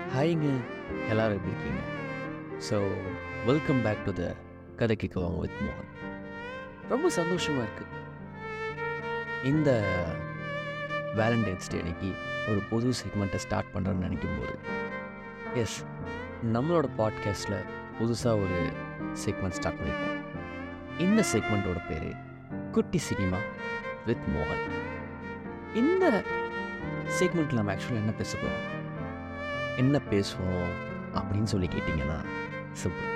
ஹாய்ங்க எல்லாரும் எப்படி இருக்கீங்க so welcome back to the கதை கேட்குவாங்க வித் மோகன் ரொம்ப சந்தோஷமாக இருக்குது இந்த வேலண்டைன்ஸ் டே அன்னைக்கு ஒரு புது செக்மெண்ட்டை ஸ்டார்ட் பண்ணுறேன்னு நினைக்கும் போது எஸ் நம்மளோட பாட்காஸ்ட்டில் புதுசாக ஒரு செக்மெண்ட் ஸ்டார்ட் பண்ணியிருக்கோம் இந்த செக்மெண்ட்டோட பேர் குட்டி சினிமா வித் மோகன் இந்த செக்மெண்ட்டில் நம்ம ஆக்சுவலாக என்ன பேச போகிறோம் என்ன பேசுவோம் அப்படின்னு சொல்லி கேட்டிங்கன்னா சிம்பிள்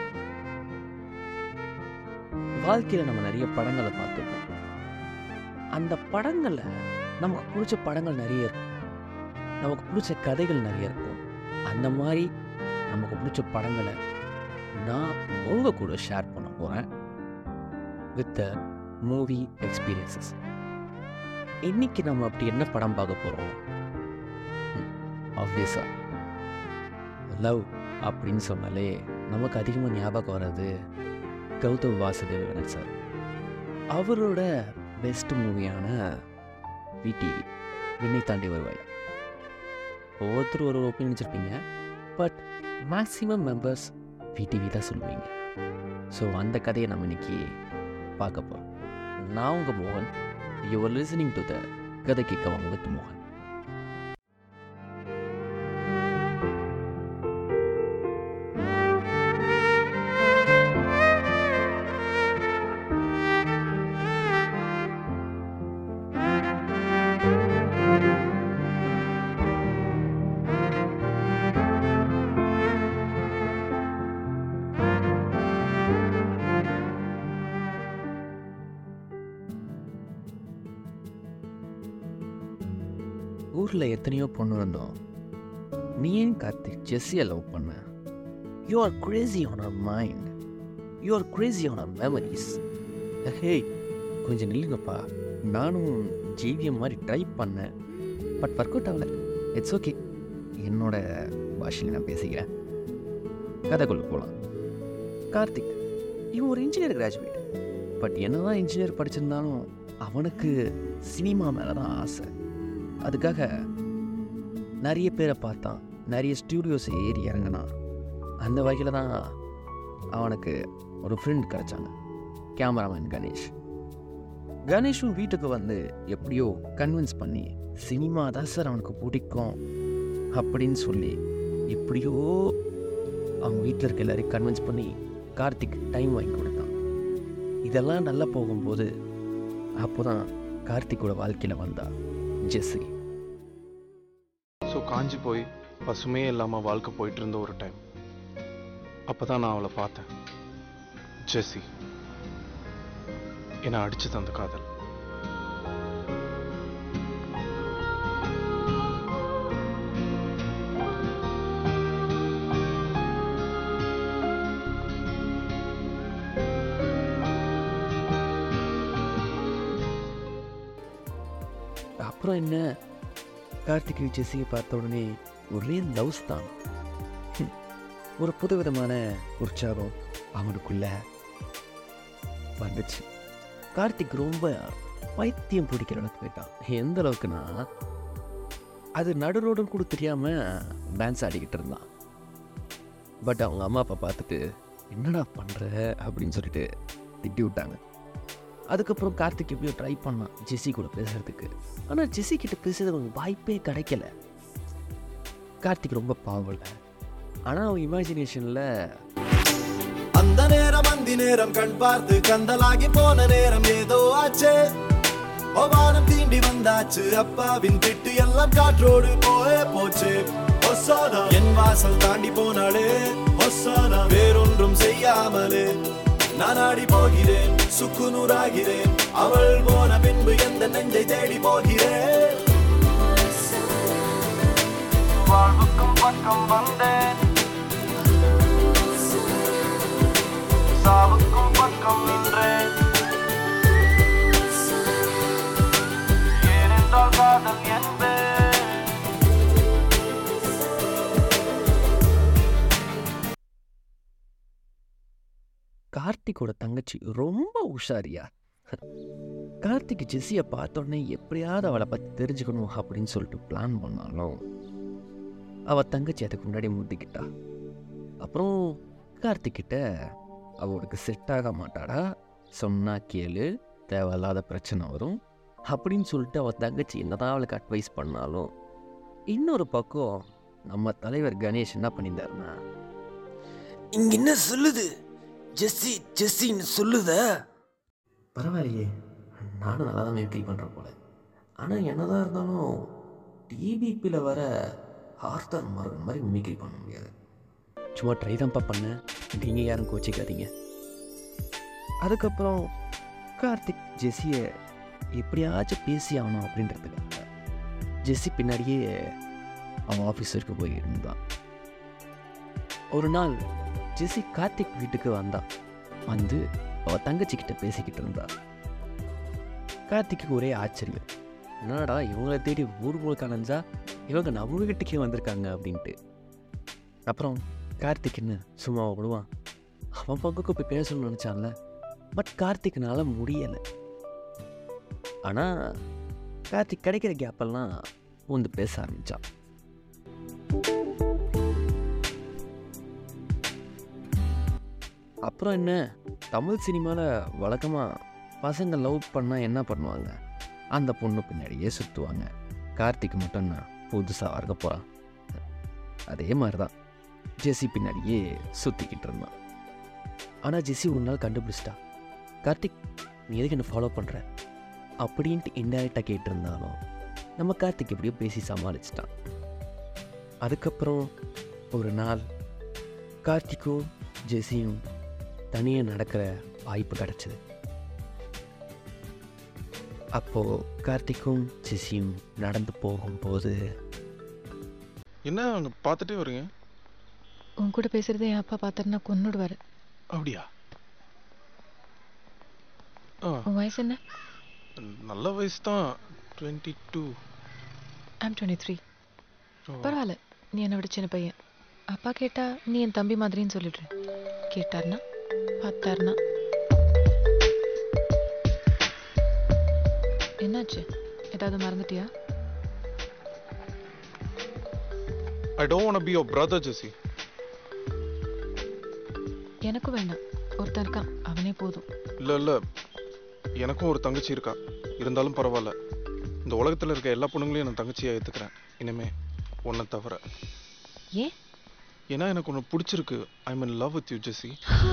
வாழ்க்கையில் நம்ம நிறைய படங்களை பார்த்துருப்போம் அந்த படங்களில் நமக்கு பிடிச்ச படங்கள் நிறைய இருக்கும் நமக்கு பிடிச்ச கதைகள் நிறைய இருக்கும் அந்த மாதிரி நமக்கு பிடிச்ச படங்களை நான் உங்கள் கூட ஷேர் பண்ண போகிறேன் வித் த மூவி எக்ஸ்பீரியன்சஸ் இன்னைக்கு நம்ம அப்படி என்ன படம் பார்க்க போகிறோம் ஆப்வியஸாக லவ் அப்படின்னு சொன்னாலே நமக்கு அதிகமாக ஞாபகம் வர்றது கௌதம் வாசுதேவன் சார் அவரோட பெஸ்ட் மூவியான விடிவி விண்ணை தாண்டி வருவாய் ஒவ்வொருத்தரும் ஒரு ஒப்பீனியன் வச்சுருப்பீங்க பட் மேக்ஸிமம் மெம்பர்ஸ் விடிவி தான் சொல்லுவீங்க ஸோ அந்த கதையை நம்ம இன்னைக்கு பார்க்க போகிறோம் நான் உங்கள் மோகன் you are listening to the கதை கேட்க வாங்க வித் மோகன் ஊரில் எத்தனையோ பொண்ணு இருந்தோம் நீ ஏன் கார்த்திக் ஜெஸ்ஸியை லவ் பண்ண you are crazy on her mind you are crazy on her memories hey கொஞ்சம் நில்லுங்கப்பா நானும் ஜிவிஎம் மாதிரி ட்ரை பண்ணேன் பட் ஒர்க் அவுட் ஆகல இட்ஸ் ஓகே என்னோட பாஷையில் நான் பேசிக்கிறேன் கதைக்குள்ள போகலாம் கார்த்திக் இவன் ஒரு இன்ஜினியர் கிராஜுவேட் பட் என்னதான் இன்ஜினியர் படிச்சிருந்தாலும் அவனுக்கு சினிமா மேலே தான் ஆசை அதுக்காக நிறைய பேரை பார்த்தான் நிறைய ஸ்டூடியோஸ் ஏறி இறங்கினான் அந்த வகையில் தான் அவனுக்கு ஒரு ஃப்ரெண்ட் கிடச்சாங்க கேமராமேன் கணேஷ் கணேஷும் வீட்டுக்கு வந்து எப்படியோ கன்வின்ஸ் பண்ணி சினிமா தான் சார் அவனுக்கு பிடிக்கும் அப்படின்னு சொல்லி எப்படியோ அவங்க வீட்டில் இருக்க எல்லாரையும் கன்வின்ஸ் பண்ணி கார்த்திக் டைம் வாங்கி கொடுத்தான் இதெல்லாம் நல்லா போகும்போது அப்போ தான் கார்த்திக்கோட வாழ்க்கையில் வந்தா ஜெஸ்ஸி ஸோ காஞ்சி போய் பசுமையே இல்லாமல் வாழ்க்கை போயிட்டு இருந்த ஒரு டைம் அப்போ தான் நான் அவளை பார்த்தேன் ஜெஸ்ஸி என்னை அடிச்சு தந்த காதல் அப்புறம் என்ன கார்த்திகை ஜெஸ்ஸியை பார்த்த உடனே ஒரே லவ்ஸ் தான் ஹம். ஒரு புதுவிதமான உற்சாகம் அவனுக்குள்ள வந்துச்சு கார்த்திக் ரொம்ப பைத்தியம் பிடிக்கிற அளவுக்கு போயிட்டான் எந்த அளவுக்குன்னா அது நடு ரோடுன்னு கூட தெரியாம டான்ஸ் ஆடிக்கிட்டு இருந்தான் பட் அவங்க அம்மா அப்பா பார்த்துட்டு என்னடா பண்ற அப்படின்னு சொல்லிட்டு திட்டி விட்டாங்க அதுக்கப்புறம் கார்த்திக் எப்படியோ ட்ரை பண்ணான் ஜெஸ்ஸி கூட பேசுறதுக்கு ஆனால் ஜெஸ்ஸி கிட்ட பேசுறது அவனுக்கு வாய்ப்பே கிடைக்கல கார்த்திக் ரொம்ப பாவம்ல ஆனால் அவன் இமேஜினேஷனில் அந்த நேரம் அந்தி நேரம் கண் பார்த்து கந்தலாகி போன நேரம் ஏதோ ஆச்சே ஓ வானம் தீண்டி வந்தாச்சு அப்பாவின் திட்டு எல்லாம் காற்றோடு போயே போச்சு ஒசானா என் வாசல் தாண்டி போனாளே ஒசானா வேறொன்றும் செய்யாமலே நான் ஆடி போகிறேன் சுக்குநூறாகிறேன் அவள் போன பின்பு எந்த நெஞ்சை தேடி போகிறேன் வாழ்வுக்கும் பக்கம் வந்தேன் சாவுக்கும் பக்கம் நின்றேன் ஏனென்றால் காதல் என்பேன் கார்த்திக்கோட தங்கச்சி ரொம்ப உஷாரியா கார்த்திக் ஜெஸ்ஸியை பார்த்த உடனே எப்படியாவது அவளை பற்றி தெரிஞ்சுக்கணும் அப்படின்னு சொல்லிட்டு பிளான் பண்ணாலும் அவள் தங்கச்சி அதுக்கு முன்னாடி முந்திக்கிட்டா அப்புறம் கார்த்திக்கிட்ட அவளுக்கு செட் ஆக மாட்டாடா சொன்னா கேளு தேவையில்லாத பிரச்சனை வரும் அப்படின்னு சொல்லிட்டு அவள் தங்கச்சி என்னதான் அவளுக்கு அட்வைஸ் பண்ணாலும் இன்னொரு பக்கம் நம்ம தலைவர் கணேஷ் என்ன பண்ணியிருந்தாருன்னா இங்க என்ன சொல்லுது ஜெஸ்ஸி ஜெஸ்ஸின்னு சொல்லுத பரவாயில்லையே நானும் நல்லா தான் மிமிக்ரி பண்ணுறேன் போல ஆனால் என்னதான் இருந்தாலும் டிபிபியில் வர ஆர்த்தர் மரன் மாதிரி மிமிக்ரி பண்ண முடியாது சும்மா ட்ரை தான்ப்பா பண்ணேன் நீங்கள் யாரும் கோச்சிக்காதீங்க அதுக்கப்புறம் கார்த்திக் ஜெஸ்ஸியை எப்படியாச்சும் பேசி ஆகணும் அப்படின்றதுக்காக ஜெஸ்ஸி பின்னாடியே அவன் ஆஃபீஸருக்கு போய் இருந்தான் ஒரு நாள் ஜெஸ்ஸி கார்த்திக் வீட்டுக்கு வந்தான் வந்து அவ தங்கச்சிக்கிட்ட பேசிக்கிட்டு இருந்தா கார்த்திக்கு ஒரே ஆச்சரியம் என்னடா இவங்கள தேடி ஊர் முழுக்க அணைஞ்சா இவங்க நம்ம வீட்டுக்கே வந்திருக்காங்க அப்படின்ட்டு அப்புறம் கார்த்திக் என்ன சும்மா விடுவான் அவன் பங்குக்கு போய் பேசணும்னு நினச்சான்ல பட் கார்த்திக்னால முடியலை ஆனால் கார்த்திக் கிடைக்கிற கேப்பெல்லாம் வந்து பேச ஆரம்பித்தான் அப்புறம் என்ன தமிழ் சினிமாவில் வழக்கமாக பசங்க லவ் பண்ணால் என்ன பண்ணுவாங்க அந்த பொண்ணு பின்னாடியே சுற்றுவாங்க கார்த்திக் மட்டும் என்ன புதுசாக இருக்க போகிறான் அதே மாதிரி தான் ஜெஸ்ஸி பின்னாடியே சுற்றிக்கிட்டு இருந்தான் ஆனால் ஜெஸ்ஸி ஒரு நாள் கண்டுபிடிச்சிட்டா கார்த்திக் நீ எதுக்கு என்ன ஃபாலோ பண்ணுற அப்படின்ட்டு இன்டைரக்டாக கேட்டிருந்தாலும் நம்ம கார்த்திக் எப்படியோ பேசி சமாளிச்சிட்டான் அதுக்கப்புறம் ஒரு நாள் கார்த்திக்கும் ஜெஸ்ஸியும் தனியாக நடக்கிற வாய்ப்பு கிடச்சிது அப்போது கார்த்திக்கும் ஜெஸ்ஸியும் நடந்து போகும்போது என்ன அங்கே பார்த்துட்டே வரீங்க உன் கூட பேசுறதை என் அப்பா பார்த்தாருன்னா கொன்னுடுவாரு அப்படியா ஆ உன் வயசு என்ன நல்ல வயசு தான் twenty two I'm twenty three பரவாயில்ல நீ என்னை விட சின்ன பையன் அப்பா கேட்டா நீ என் தம்பி மாதிரின்னு சொல்லிடுற கேட்டார்னா பார்த்தாருனா என்னாச்சு ஏதாவது மறந்துட்டியா I don't want be your brother Jessie எனக்கும் வேண்டாம் ஒருத்தன் இருக்கான் அவனே போதும் இல்லை இல்லை எனக்கும் ஒரு தங்கச்சி இருக்கா இருந்தாலும் பரவாயில்ல இந்த உலகத்தில் இருக்க எல்லா பொண்ணுங்களையும் நான் தங்கச்சியாக ஏற்றுக்கிறேன் இனிமே உன்னை தவிர ஏன் ஏன்னா எனக்கு ஒன்று பிடிச்சிருக்கு I mean love with you Jessie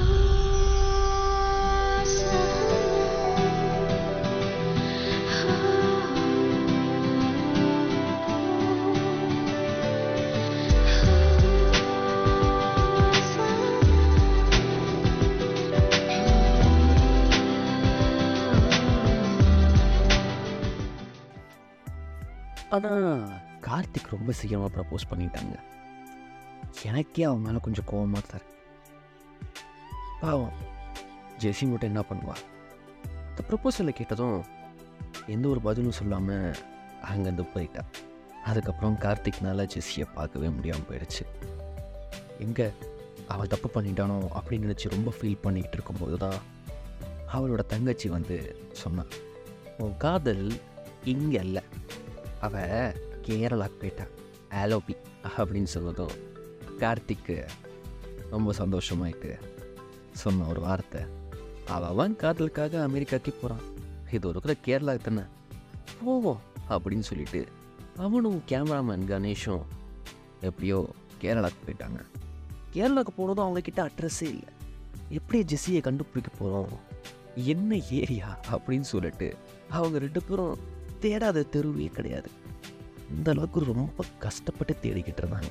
ஆனால் கார்த்திக் ரொம்ப சீக்கிரமாக ப்ரப்போஸ் பண்ணிட்டாங்க எனக்கே அவன் மேலே கொஞ்சம் கோவமாக தான் இருக்கு. பாவம் ஜெசி மட்டும் என்ன பண்ணுவா இந்த ப்ரப்போசலை கேட்டதும் எந்த ஒரு பதிலும் சொல்லாமல் அங்கேருந்து போயிட்டா அதுக்கப்புறம் கார்த்திக்னால ஜெஸ்ஸியை பார்க்கவே முடியாமல் போயிடுச்சு எங்கே அவள் தப்பு பண்ணிட்டானோ அப்படின்னு நினச்சி ரொம்ப ஃபீல் பண்ணிக்கிட்டு இருக்கும்போது தான் அவளோட தங்கச்சி வந்து சொன்னான் உன் காதல் இங்கே இல்லை அவ கேரளாக்கு போயிட்டான் ஆலோபி அப்படின்னு சொன்னதும் கார்த்திக்கு ரொம்ப சந்தோஷமாயிட்டு சொன்ன ஒரு வார்த்தை அவன் அவன் காதலுக்காக அமெரிக்காக்கே போகிறான் இது ஒரு கூட கேரளா தானே போவோம் அப்படின்னு சொல்லிட்டு அவனும் கேமராமேன் கணேஷும் எப்படியோ கேரளாக்கு போயிட்டாங்க கேரளாவுக்கு போனதும் அவங்கக்கிட்ட அட்ரஸே இல்லை எப்படி ஜெஸ்ஸியை கண்டுபிடிக்க போகிறோம் என்ன ஏரியா அப்படின்னு சொல்லிட்டு அவங்க ரெண்டு பேரும் தேடாத தெருவே கிடையாது இந்த அளவுக்கு ரொம்ப கஷ்டப்பட்டு தேடிக்கிட்டு இருந்தாங்க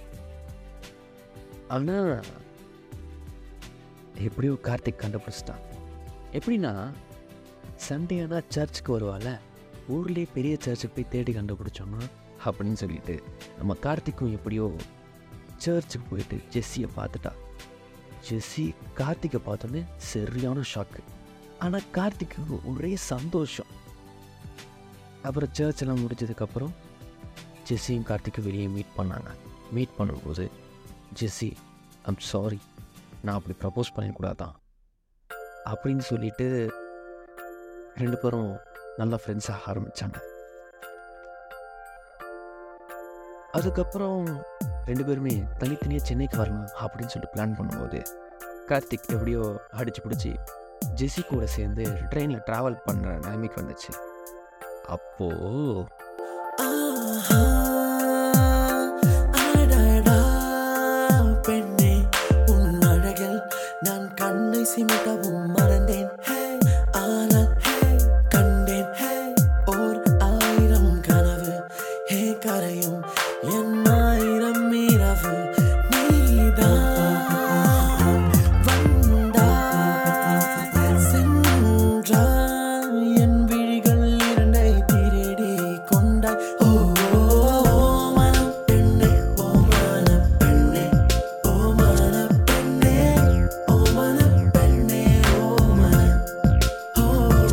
ஆனால் எப்படியோ கார்த்திக் கண்டுபிடிச்சிட்டான் எப்படின்னா சண்டே ஆனால் சர்ச்சுக்கு வருவாள் ஊர்லேயே பெரிய சர்ச்சுக்கு போய் தேடி கண்டுபிடிச்சோன்னா அப்படின்னு சொல்லிட்டு நம்ம கார்த்திக்கும் எப்படியோ சர்ச்சுக்கு போயிட்டு ஜெஸ்ஸியை பார்த்துட்டா ஜெஸ்ஸி கார்த்திகை பார்த்தோன்னே சரியான ஷாக்கு ஆனால் கார்த்திக்கு ஒரே சந்தோஷம் அப்புறம் சர்ச் எல்லாம் முடிஞ்சதுக்கப்புறம் ஜெஸ்ஸியும் கார்த்திக்கும் வெளியே மீட் பண்ணாங்க மீட் பண்ணும்போது ஜெஸ்ஸி ஐம் சாரி நான் அப்படி ப்ரப்போஸ் பண்ணிக்கூடாதான் அப்படின்னு சொல்லிட்டு ரெண்டு பேரும் நல்ல ஃப்ரெண்ட்ஸாக ஆரம்பித்தாங்க அதுக்கப்புறம் ரெண்டு பேருமே தனித்தனியாக சென்னைக்கு வரலாம் அப்படின்னு சொல்லிட்டு பிளான் பண்ணும்போது கார்த்திக் எப்படியோ அடிச்சு பிடிச்சி ஜெஸி கூட சேர்ந்து ட்ரெயினில் ட்ராவல் பண்ணுற நிலைமைக்கு வந்துச்சு அப்போது ஆஹா, அடடா, பெண்ணே, உன் அழகில் நான் கண்ணை சிமிட்டவும் மறந்தேன் ஹே, ஆனால் ஹே, கண்டேன் ஹே, ஓர் ஆயிரம் கனவு ஹே கரையும் என் ஆயிரம் இரவு நீதான் வந்தாய், சென்றாய், என் விழிகள் இரண்டை திருடி கொண்டாய் ஓ மனம் பெண்ணே ஓ மனம் பெண்ணே ஓ மனம் பெண்ணே ஓ மனம் பெண்ணே ஓ மனம் ஓ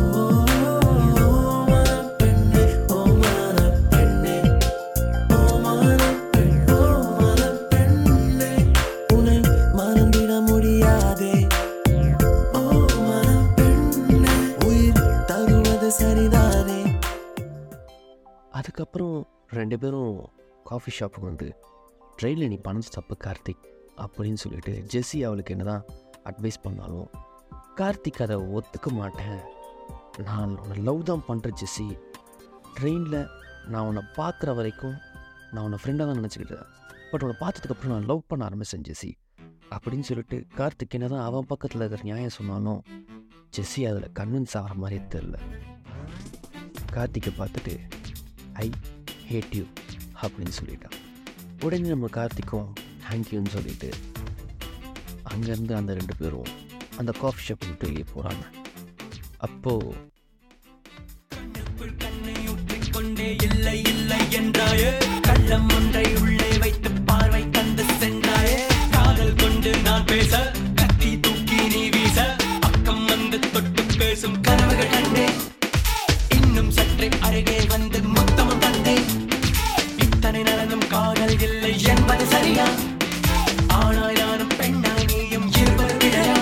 மனம் பெண்ணே ஓ மனம் பெண்ணே ஓ மனம் பெண் ஓ மனம் பெண்ணே உன்னை மறந்திட முடியாதே ஓ மனம் பெண்ணே உயிர் தருவது சரிதானே அதுக்கப்புறம் ரெண்டு பேரும் காஃபி ஷாப்புக்கு வந்து ட்ரெயினில் நீ பணம் தப்பு கார்த்திக் அப்படின்னு சொல்லிட்டு ஜெஸ்ஸி அவளுக்கு என்னதான் அட்வைஸ் பண்ணாலும் கார்த்திக் அதை ஒத்துக்க மாட்டேன் நான் உன்னை லவ் தான் பண்ணுறேன் ஜெஸ்ஸி ட்ரெயினில் நான் உன்னை பார்க்குற வரைக்கும் நான் உன்னை ஃப்ரெண்டாக தான் நினச்சிக்கிட்டேன் பட் உன்னை பார்த்ததுக்கப்புறம் நான் லவ் பண்ண ஆரம்பித்தேன் ஜெஸ்ஸி அப்படின்னு சொல்லிட்டு கார்த்திக் என்ன தான் அவன் பக்கத்தில் இருக்கிற நியாயம் சொன்னாலும் ஜெஸ்ஸி அதில் கன்வின்ஸ் ஆகிற மாதிரியே தெரில கார்த்திக்கை பார்த்துட்டு ஐ ஹேட் யூ அப்படின்னு சொல்லிட்டான் உடனே நம்ம கார்த்திக்கும் தேங்க்யூன்னு சொல்லிட்டு அங்கேருந்து அந்த ரெண்டு பேரும் அந்த காஃபி ஷாப் விட்டு வெளியே போகிறாங்க அப்போது கண்ணை ஊற்றிக்கொண்டே இல்லை இல்லை என்றாயே கள்ளம் ஒன்றை உள்ளே வைத்து பார்வை தந்து சென்றாயே காதல் கொண்டு நான் பேச கத்தி தூக்கி நீ வீச பக்கம் வந்து தொட்டு பேசும் கனவுகள் கண்டே இன்னும் சற்றே அருகே வந்து மொத்தமும் தந்தே இத்தனை நடந்தும் காதல் இல்லை என்பது சரியா ஆனாய் நானும் பெண்ணாய் நீயும் இருவர் விழையா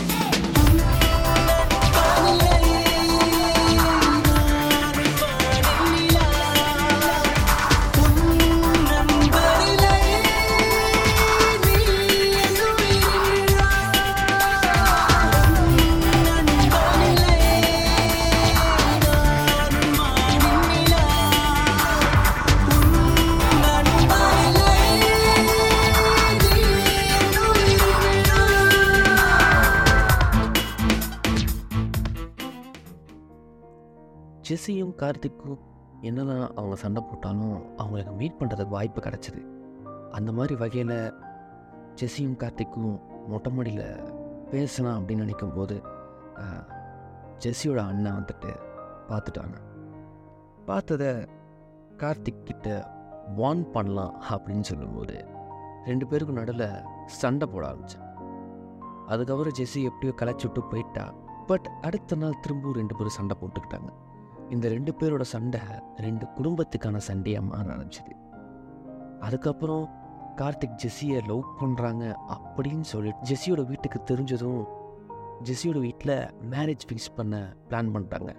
ஜெஸ்ஸியும் கார்த்திக்கும் என்னதான் அவங்க சண்டை போட்டாலும் அவங்களுக்கு மீட் பண்ணுறதுக்கு வாய்ப்பு கிடச்சிது அந்த மாதிரி வகையில் ஜெஸ்ஸியும் கார்த்திக்கும் மொட்டை மாடியில் பேசலாம் அப்படின்னு நினைக்கும் போது ஆஹ், ஜெஸ்ஸியோட அண்ணன் வந்துட்டு பார்த்துட்டாங்க பார்த்ததை கார்த்திக் கிட்ட வார்ன் பண்ணலாம் அப்படின்னு சொல்லும்போது ரெண்டு பேருக்கும் நடுவில் சண்டை போட ஆரம்பிச்சேன் அதுக்கப்புறம் ஜெஸ்ஸி எப்படியோ கலைச்சி விட்டு போயிட்டா பட் அடுத்த நாள் திரும்பவும் ரெண்டு பேரும் சண்டை போட்டுக்கிட்டாங்க இந்த ரெண்டு பேரோட சண்டை ரெண்டு குடும்பத்துக்கான சண்டையாக மாற ஆரம்பிச்சது அதுக்கப்புறம் கார்த்திக் ஜெஸ்ஸியை லவ் பண்ணுறாங்க அப்படின்னு சொல்லிட்டு ஜெஸ்ஸியோட வீட்டுக்கு தெரிஞ்சதும் ஜெஸ்ஸியோட வீட்டில் மேரேஜ் ஃபிக்ஸ் பண்ண பிளான் பண்ணிட்டாங்க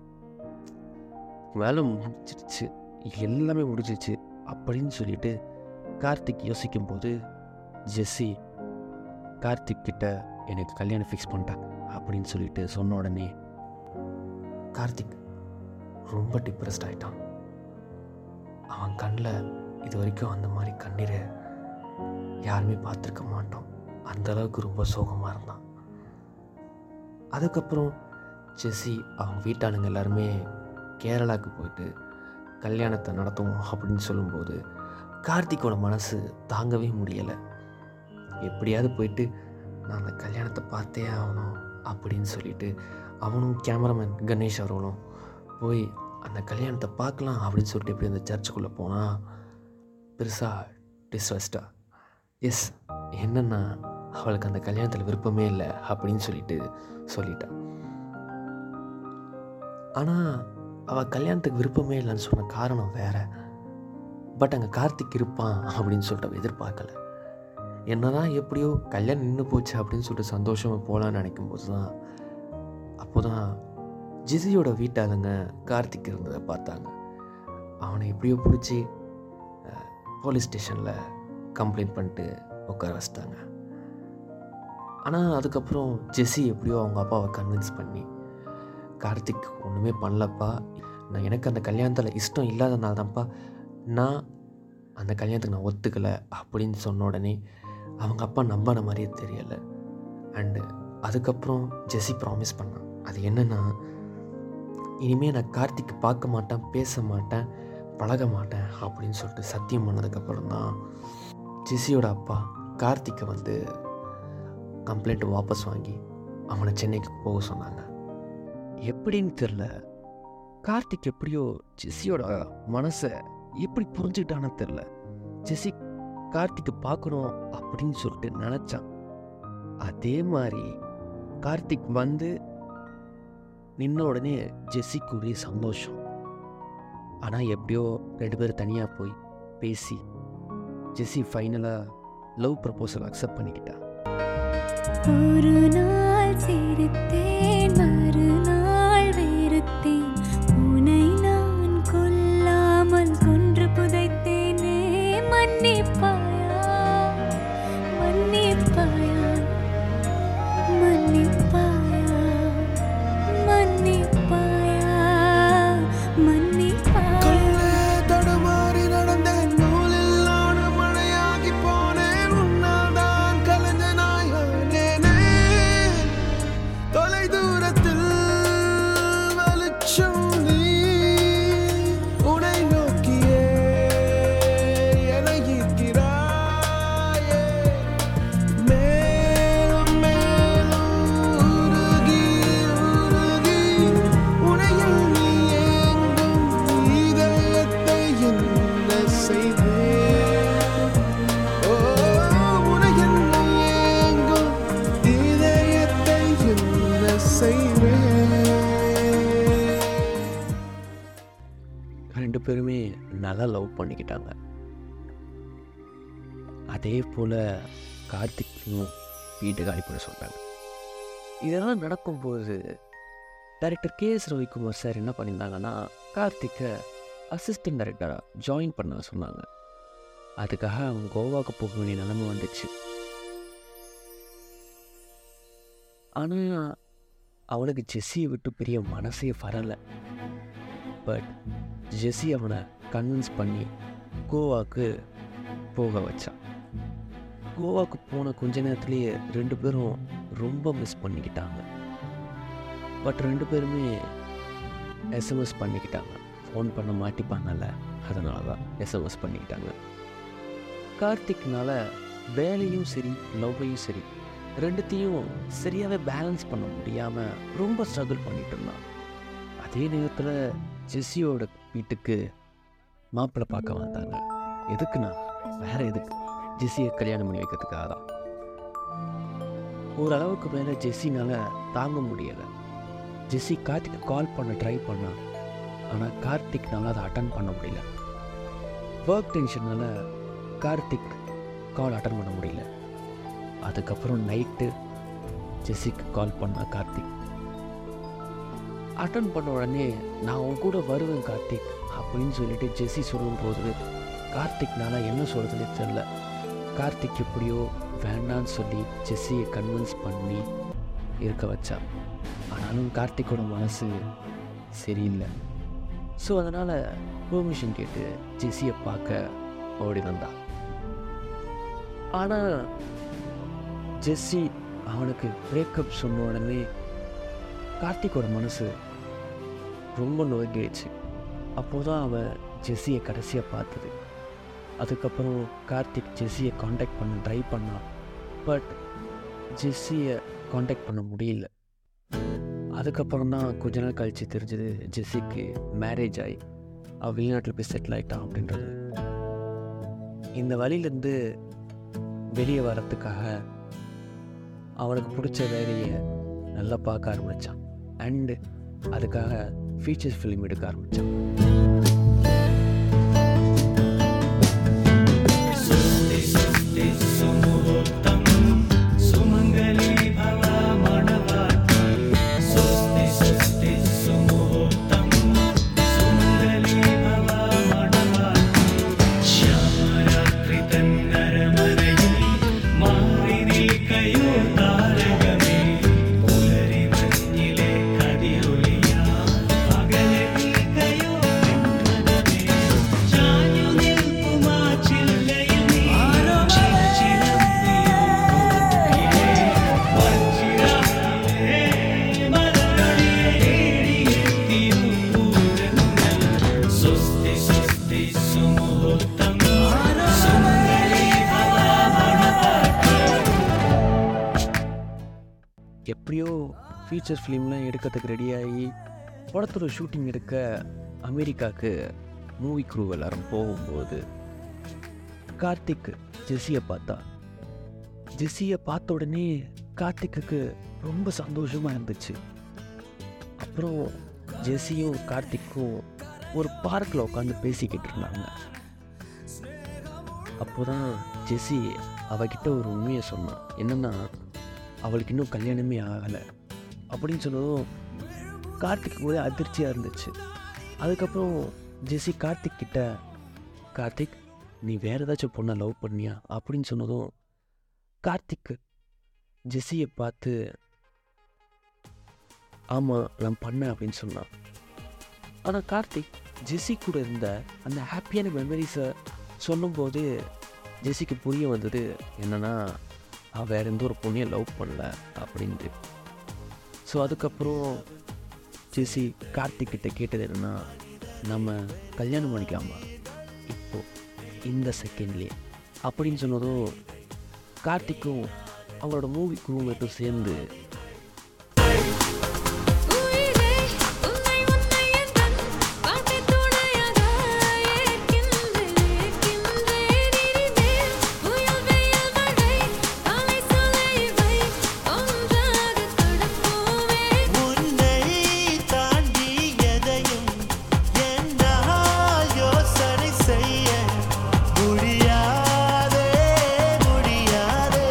வேலை முடிச்சிருச்சு எல்லாமே முடிஞ்சிருச்சு அப்படின்னு சொல்லிட்டு கார்த்திக் யோசிக்கும் போது ஜெஸ்ஸி கார்த்திக் கிட்ட எனக்கு கல்யாணம் ஃபிக்ஸ் பண்ணிட்டாங்க அப்படின்னு சொல்லிட்டு சொன்ன உடனே கார்த்திக் ரொம்ப டிப்ரெஸ்ட் ஆயிட்டான் அவன் கண்ணில் இது வரைக்கும் அந்த மாதிரி கண்ணீரை யாருமே பார்த்துருக்க மாட்டோம் அந்த அளவுக்கு ரொம்ப சோகமாக இருந்தான் அதுக்கப்புறம் ஜெஸ்ஸி அவங்க வீட்டாளுங்க எல்லாருமே கேரளாவுக்கு போயிட்டு கல்யாணத்தை நடத்துவோம் அப்படின்னு சொல்லும்போது கார்த்திக்கோட மனசு தாங்கவே முடியலை எப்படியாவது போயிட்டு நான் அந்த கல்யாணத்தை பார்த்தே ஆகணும் அப்படின்னு சொல்லிட்டு அவனும் கேமராமேன் கணேஷ் அவர்களும் போய் அந்த கல்யாணத்தை பார்க்கலாம் அப்படின்னு சொல்லிட்டு எப்படி அந்த சர்ச்சுக்குள்ளே போனால் பெருசாக டிஸ்ட்ரெஸ்டா எஸ் என்னென்னா அவளுக்கு அந்த கல்யாணத்தில் விருப்பமே இல்லை அப்படின்னு சொல்லிட்டு சொல்லிட்டான் ஆனால் அவள் கல்யாணத்துக்கு விருப்பமே இல்லைன்னு சொன்ன காரணம் வேற பட் அங்கே கார்த்திக் இருப்பான் அப்படின்னு சொல்லிட்டு அவள் எதிர்பார்க்கல என்னதான் எப்படியோ கல்யாணம் நின்று போச்சு அப்படின்னு சொல்லிட்டு சந்தோஷமாக போகலான்னு நினைக்கும் போது தான் அப்போ தான் ஜிசியோட வீட்டாளுங்க கார்த்திக் இருந்ததை பார்த்தாங்க அவனை எப்படியோ பிடிச்சி போலீஸ் ஸ்டேஷனில் கம்ப்ளைண்ட் பண்ணிட்டு உட்கார வச்சிட்டாங்க ஆனால் அதுக்கப்புறம் ஜெஸ்ஸி எப்படியோ அவங்க அப்பாவை கன்வின்ஸ் பண்ணி கார்த்திக் ஒன்றுமே பண்ணலப்பா நான் எனக்கு அந்த கல்யாணத்தில் இஷ்டம் இல்லாதனால தான்ப்பா நான் அந்த கல்யாணத்துக்கு நான் ஒத்துக்கலை அப்படின்னு சொன்ன உடனே அவங்க அப்பா நம்பின மாதிரியே தெரியலை அண்டு அதுக்கப்புறம் ஜெஸ்ஸி ப்ராமிஸ் பண்ணான் அது என்னென்னா இனிமேல் நான் கார்த்திக் பார்க்க மாட்டேன் பேச மாட்டேன் பழக மாட்டேன் அப்படின்னு சொல்லிட்டு சத்தியம் பண்ணதுக்கப்புறம் தான் ஜெஸ்ஸியோட அப்பா கார்த்திக்கை வந்து கம்ப்ளைண்ட் வாபஸ் வாங்கி அவனை சென்னைக்கு போக சொன்னாங்க எப்படின்னு தெரில கார்த்திக் எப்படியோ ஜெஸ்ஸியோட மனசை எப்படி புரிஞ்சுக்கிட்டான்னு தெரில ஜெஸ்ஸி கார்த்திக்கை பார்க்கணும் அப்படின்னு சொல்லிட்டு நினச்சான் அதே மாதிரி கார்த்திக் வந்து நின்ன உடனே ஜெஸ்ஸிக்கு ஒரே சந்தோஷம் ஆனால் எப்படியோ ரெண்டு பேரும் தனியாக போய் பேசி ஜெஸ்ஸி ஃபைனலாக லவ் ப்ரப்போசல் அக்செப்ட் பண்ணிக்கிட்டா ஒரு நாள் சிரித்தேன் மறுநாள் வெறுத்தேன் உன்னை நான் கொல்லாமல் கொன்று புதைத்தேனே மன்னிப்பாயா மன்னிப்பாயா மன்னிப்பாயா மன்னிப்பாயா மன்னிப்பாயா கண்ணே தடுமாறி நடந்தேன் நூலில் நானும் மழையாகி போனேன் உன்னால் தான் கலந்த நாயானேனே தொலை தூரத்தில் வெளிச்சம் நீ உனை நோக்கியே என்னை ஈர்க்கிறாயே மேலும் மேலும் உருகி உருகி உனை எண்ணி ஏங்கும் இதயத்தை என்ன செய்தேன் ஓ உனை எண்ணி ஏங்கும் இதயத்தை என்ன செய்வேன் ரெண்டு பேருமே நல்லா லவ் பண்ணிக்கிட்டாங்க அதே போல் கார்த்திக்கும் வீட்டுக்கு காலி பண்ண சொல்லிட்டாங்க இதெல்லாம் நடக்கும்போது director K S Ravikumar sir என்ன பண்ணியிருந்தாங்கன்னா கார்த்திக்கை அசிஸ்டன்ட் டைரக்டராக ஜாயின் பண்ண சொன்னாங்க அதுக்காக அவன் கோவாக்கு போக வேண்டிய நிலைமை வந்துச்சு ஆனால் அவனுக்கு ஜெஸ்ஸியை விட்டு பெரிய மனசே வரலை பட் ஜெஸ்ஸி அவனை கன்வின்ஸ் பண்ணி கோவாக்கு போக வச்சான் கோவாக்கு போன கொஞ்ச நேரத்துலேயே ரெண்டு பேரும் ரொம்ப மிஸ் பண்ணிக்கிட்டாங்க பட் ரெண்டு பேருமே எஸ்எம்எஸ் பண்ணிக்கிட்டாங்க ஃபோன் பண்ண மாட்டிப்பாங்கல்ல அதனால தான் எஸ்எம்எஸ் பண்ணிக்கிட்டாங்க கார்த்திக்னால வேலையும் சரி லவ்வையும் சரி ரெண்டுத்தையும் சரியாகவே பேலன்ஸ் பண்ண முடியாமல் ரொம்ப ஸ்ட்ரகிள் பண்ணிட்டு இருந்தான் அதே நேரத்தில் ஜெஸ்ஸியோட வீட்டுக்கு மாப்பிள்ளை பார்க்க வந்தாங்க எதுக்குண்ணா வேற எதுக்கு ஜெஸ்ஸியை கல்யாணம் பண்ணி வைக்கிறதுக்காக தான் ஓரளவுக்கு மேலே ஜெஸ்ஸினால தாங்க முடியலை ஜெஸ்ஸி கார்த்திக் கால் பண்ண ட்ரை பண்ணா ஆனால் கார்த்திக்னால அதை அட்டன் பண்ண முடியல ஒர்க் டென்ஷனால் கார்த்திக் கால் அட்டன் பண்ண முடியல அதுக்கப்புறம் நைட்டு ஜெஸ்ஸிக்கு கால் பண்ணா கார்த்திக் அட்டன் பண்ண உடனே நான் உன் கூட வருவேன் கார்த்திக் அப்படின்னு சொல்லிட்டு ஜெஸ்ஸி சொல்லும்போது கார்த்திக்னால என்ன சொல்கிறதுனே தெரில கார்த்திக் எப்படியோ வேண்டான்னு சொல்லி ஜெஸ்ஸியை கன்வின்ஸ் பண்ணி இருக்க வச்சா ஆனாலும் கார்த்திக்கோட மனசு சரியில்லை ஸோ அதனால் பெர்மிஷன் கேட்டு ஜெஸ்ஸியை பார்க்க ஓடி வந்தா ஆனால் ஜெஸ்ஸி அவனுக்கு பிரேக்கப் சொன்ன உடனே கார்த்திக்கோட மனசு ரொம்ப நோங்கிடுச்சு அப்போது தான் அவன் ஜெஸ்ஸியை கடைசியாக பார்த்தது அதுக்கப்புறம் கார்த்திக் ஜெஸ்ஸியை காண்டாக்ட் பண்ண ட்ரை பண்ணான் பட் ஜெஸ்ஸியை காண்டாக்ட் பண்ண முடியல அதுக்கப்புறம் தான் கொஞ்ச நாள் கழித்து தெரிஞ்சது ஜெஸ்ஸிக்கு மேரேஜ் ஆகி அவள் வெளிநாட்டில் போய் செட்டில் ஆகிட்டான் அப்படின்றது இந்த வழியிலேருந்து வெளியே வர்றதுக்காக அவனுக்கு பிடிச்ச வேலையை நல்லா பார்க்க ஆரம்பித்தான் அண்டு அதுக்காக ஃபீச்சர்ஸ் ஃபிலிம் எடுக்க ஆரம்பித்தான் சுமங்கலி பவ மணவாட்டி சுஸ்தி சுஸ்தி சுமுகூர்த்தம் சுமங்கலி பவ மணவாட்டி శ్యామరాత్రి తన్నర முகூர்த்தம் சுமங்கலி பவாமணப்பாட்டு எப்படியோ ஃபீச்சர் ஃபிலிம்லாம் எடுக்கிறதுக்கு ரெடியாகி படத்தோட ஷூட்டிங் எடுக்க அமெரிக்காவுக்கு மூவி க்ரூ எல்லாரும் போகும்போது கார்த்திக் ஜெஸ்ஸியை பார்த்தா ஜெஸ்ஸியை பார்த்த உடனே கார்த்திக்குக்கு ரொம்ப சந்தோஷமாக இருந்துச்சு அப்புறம் ஜெஸ்ஸியும் கார்த்திக்கும் ஒரு பார்க்கில் உட்காந்து பேசிக்கிட்டு இருந்தாங்க அப்போ தான் ஜெஸ்ஸி அவகிட்ட ஒரு உண்மையை சொன்னான் என்னென்னா அவளுக்கு இன்னும் கல்யாணமே ஆகலை அப்படின்னு சொன்னதும் கார்த்திக் ஒரே அதிர்ச்சியாக இருந்துச்சு அதுக்கப்புறம் ஜெஸ்ஸி கார்த்திக் கிட்ட கார்த்திக் நீ வேறு ஏதாச்சும் பொண்ணை லவ் பண்ணியா அப்படின்னு சொன்னதும் கார்த்திக் ஜெஸ்ஸியை பார்த்து ஆமாம் நான் பண்ணேன் அப்படின்னு சொன்னான் ஆனால் கார்த்திக் ஜெஸ்ஸி கூட இருந்த அந்த ஹாப்பியான மெமரிஸை சொல்லும்போது ஜெஸ்ஸிக்கு புரிய வந்தது என்னன்னா அவள் வேற எந்த ஒரு பொண்ணையும் லவ் பண்ணல அப்படின்ட்டு ஸோ அதுக்கப்புறம் ஜெஸ்ஸி கார்த்திக் கிட்ட கேட்டது என்னன்னா நம்ம கல்யாணம் பண்ணிக்கலாமா இப்போ இந்த செகண்ட்லேயே அப்படின்னு சொன்னதும் கார்த்திக்கும் அவரோட மூவி குரூமேட்டும் சேர்ந்து உயிரே உன்னை உன்னை எந்தன் பாட்டு துணையாக ஏற்கின்றேன் ஏற்கின்றேன் இனிமேல் புயல் வெயில் மழை காலை சோலை இவை ஒன்றாக கடப்போமே உன்னை தாண்டி எதையும் என்னால் யோசனை செய்ய முடியாதே முடியாதே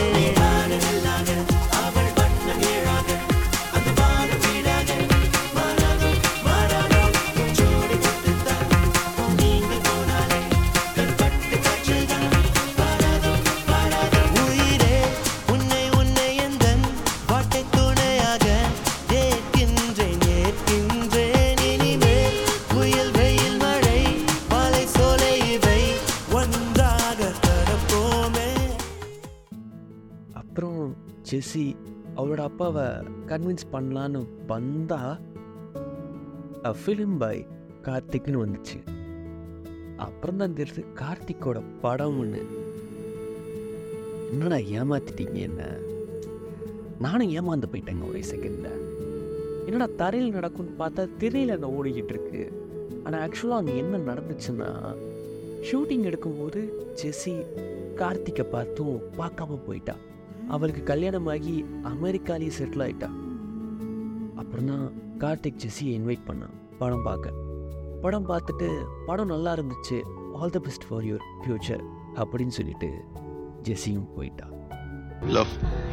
உயிரே உன்னை உன்னை எந்தன் வாட்டை துணையாக ஏற்கின்றேன் ஏற்கின்றேன் இனிமேல் புயல் வெயில் மழை மலை சோலை இவை ஒன்றாக கடப்போமே அப்புறம் ஜெஸ்ஸி அவளோட அப்பாவை கன்வின்ஸ் பண்ணலான்னு வந்தா ஃபிலிம் பாய் கார்த்திக்னு வந்துச்சு அப்புறம் தான் தெரியுது கார்த்திக்கோட படம்னு என்னடா ஏமாத்திட்டீங்க என்ன நானும் ஏமாந்து போயிட்டேங்க ஒரே செகண்டில் என்னடா தரையில் நடக்கும்னு பார்த்தா திரையில் அங்கே ஓடிக்கிட்டு இருக்கு ஆனால் ஆக்சுவலாக அங்கே என்ன நடந்துச்சுன்னா ஷூட்டிங் எடுக்கும்போது ஜெஸ்ஸி கார்த்திக்கை பார்த்தும் பார்க்காம போயிட்டா அவளுக்கு கல்யாணமாகி அமெரிக்காலேயே செட்டில் ஆயிட்டா அப்புறம் தான் கார்த்திக் ஜெஸ்ஸியை இன்வைட் பண்ணான் படம் பார்க்க படம் பார்த்துட்டு படம் நல்லா இருந்துச்சு all the best for your future அப்படின்னு சொல்லிட்டு ஜெஸ்ஸியும் போயிட்டா லவ்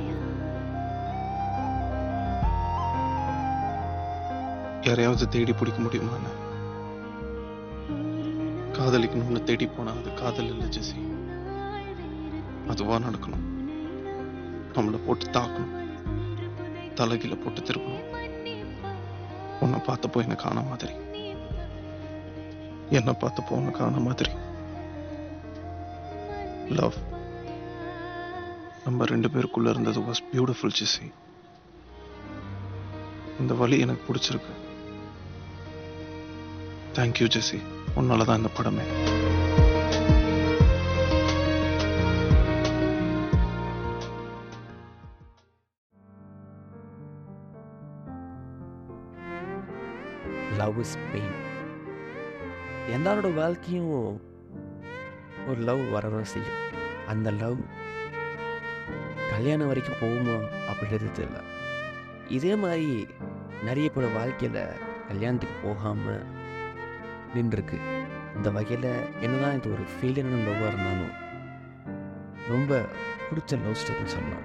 யாரையாவது தேடி பிடிக்க முடியுமா என்ன? காதலிக்கணும்னு தேடி போனா அது காதல் இல்லை ஜெசி அதுவா நடக்கணும் நம்மளை போட்டு தாக்கணும் தலைகீழ போட்டு திருப்பணும் உன்னை பார்த்தப்போ எனக்கு ஆன மாதிரி என்னை பார்த்தப்போ உனக்கு ஆன மாதிரி லவ் நம்ம ரெண்டு பேருக்குள்ள இருந்தது வாஸ் பியூட்டிஃபுல் ஜெசி இந்த வழி எனக்கு பிடிச்சிருக்கு தேங்க்யூ ஜெசி உன்னால தான் இந்த படமே லவ் இஸ் பெயின் எல்லாரோட வாழ்க்கையும் ஒரு லவ் வரதான் செய்யும் அந்த லவ் கல்யாணம் வரைக்கும் போகுமா அப்படின்றது தெரியல இதே மாதிரி நிறைய பேரோட வாழ்க்கையில் கல்யாணத்துக்கு போகாமல் நின்றுருக்கு இந்த வகையில் என்னதான் இது ஒரு ஃபெயிலியரான லவ்வாக இருந்தாலும் ரொம்ப பிடிச்ச லவ் ஸ்டோரின்னு சொல்லலாம்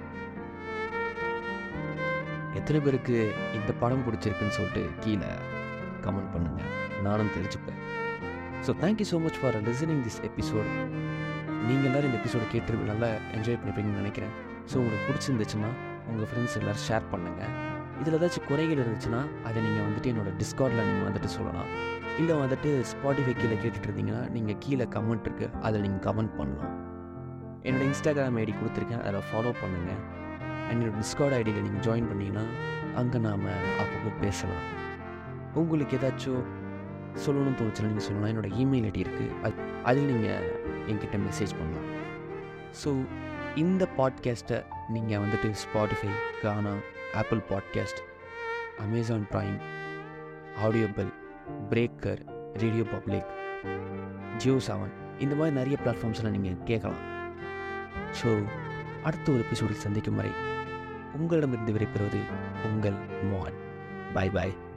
எத்தனை பேருக்கு இந்த படம் பிடிச்சிருக்குன்னு சொல்லிட்டு கீழே கமெண்ட் பண்ணுங்கள் நானும் தெரிஞ்சுப்பேன் so thank you so much for listening this episode நீங்கள் எல்லோரும் இந்த எபிசோடு கேட்டு நல்லா என்ஜாய் பண்ணிப்பீங்கன்னு நினைக்கிறேன் ஸோ உங்களுக்கு பிடிச்சிருந்துச்சுன்னா உங்கள் ஃப்ரெண்ட்ஸ் எல்லோரும் ஷேர் பண்ணுங்கள் இதில் ஏதாச்சும் குறைகள் இருந்துச்சுன்னா அதை நீங்கள் வந்துட்டு என்னோட டிஸ்கார்டில் நீங்கள் வந்துட்டு சொல்லலாம் இல்லை வந்துட்டு ஸ்பாட்டிஃபை கீழே கேட்டுட்டு இருந்தீங்கன்னா நீங்கள் கீழே கமெண்ட் இருக்குது அதில் நீங்கள் கமெண்ட் பண்ணலாம் என்னோட இன்ஸ்டாகிராம் ஐடி கொடுத்துருக்கேன் அதில் ஃபாலோ பண்ணுங்கள் அண்ட் என்னோட டிஸ்கார்ட் ஐடியில் நீங்கள் ஜாயின் பண்ணீங்கன்னா அங்கே நாம் அப்பப்போ பேசலாம் உங்களுக்கு ஏதாச்சும் சொல்லணும்னு தோணுச்சுன்னா நீங்கள் சொல்லலாம் என்னோட இமெயில் ஐடி இருக்குது அது அதில் நீங்கள் என்கிட்ட மெசேஜ் பண்ணலாம் ஸோ இந்த பாட்காஸ்ட்டை நீங்கள் வந்துட்டு Spotify Gaana Apple podcast Amazon Prime Audible Breaker radio public Jio Saavn இந்த மாதிரி நிறைய பிளாட்ஃபார்ம்ஸில் நீங்கள் கேட்கலாம் ஸோ அடுத்த ஒரு எபிசோடில் சந்திக்கும் வரை உங்களிடமிருந்து விடைபெறுவது உங்கள் மோகன் பாய் பாய்